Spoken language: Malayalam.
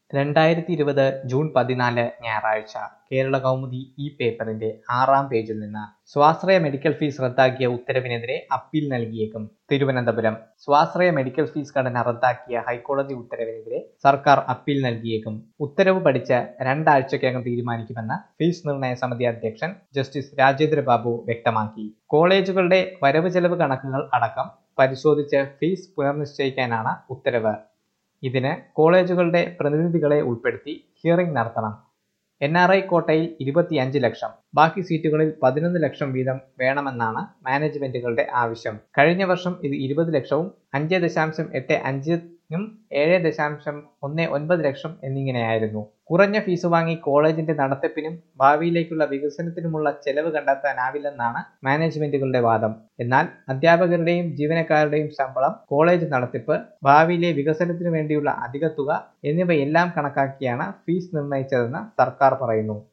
രണ്ടായിരത്തി ഇരുപത് ജൂൺ പതിനാല് ഞായറാഴ്ച കേരള കൗമുദി ഈ പേപ്പറിന്റെ ആറാം പേജിൽ നിന്ന് സ്വാശ്രയ മെഡിക്കൽ ഫീസ് റദ്ദാക്കിയ ഉത്തരവിനെതിരെ അപ്പീൽ നൽകിയേക്കും തിരുവനന്തപുരം സ്വാശ്രയ മെഡിക്കൽ ഫീസ് ഘടന റദ്ദാക്കിയ ഹൈക്കോടതി ഉത്തരവിനെതിരെ സർക്കാർ അപ്പീൽ നൽകിയേക്കും ഉത്തരവ് പഠിച്ച് രണ്ടാഴ്ചക്കകം തീരുമാനിക്കുമെന്ന് ഫീസ് നിർണയ സമിതി അധ്യക്ഷൻ ജസ്റ്റിസ് രാജേന്ദ്ര ബാബു വ്യക്തമാക്കി കോളേജുകളുടെ വരവ് ചെലവ് കണക്കുകൾ അടക്കം പരിശോധിച്ച് ഫീസ് പുനർനിശ്ചയിക്കാനാണ് ഉത്തരവ് ഇതിന് കോളേജുകളുടെ പ്രതിനിധികളെ ഉൾപ്പെടുത്തി ഹിയറിംഗ് നടത്തണം എൻ ആർ ഐ കോട്ടയിൽ ഇരുപത്തിയഞ്ച് ലക്ഷം ബാക്കി സീറ്റുകളിൽ പതിനൊന്ന് ലക്ഷം വീതം വേണമെന്നാണ് മാനേജ്മെന്റുകളുടെ ആവശ്യം കഴിഞ്ഞ വർഷം ഇത് ഇരുപത് ലക്ഷവും അഞ്ച് ദശാംശം എട്ട് അഞ്ചിനും ഏഴ് ദശാംശം ഒന്ന് ഒൻപത് ലക്ഷം എന്നിങ്ങനെയായിരുന്നു കുറഞ്ഞ ഫീസ് വാങ്ങി കോളേജിന്റെ നടത്തിപ്പിനും ഭാവിയിലേക്കുള്ള വികസനത്തിനുമുള്ള ചെലവ് കണ്ടെത്താനാവില്ലെന്നാണ് മാനേജ്മെന്റുകളുടെ വാദം എന്നാൽ അധ്യാപകരുടെയും ജീവനക്കാരുടെയും ശമ്പളം കോളേജ് നടത്തിപ്പ് ഭാവിയിലെ വികസനത്തിനു വേണ്ടിയുള്ള അധിക തുക എന്നിവയെല്ലാം കണക്കാക്കിയാണ് ഫീസ് നിർണയിച്ചതെന്ന് സർക്കാർ പറയുന്നു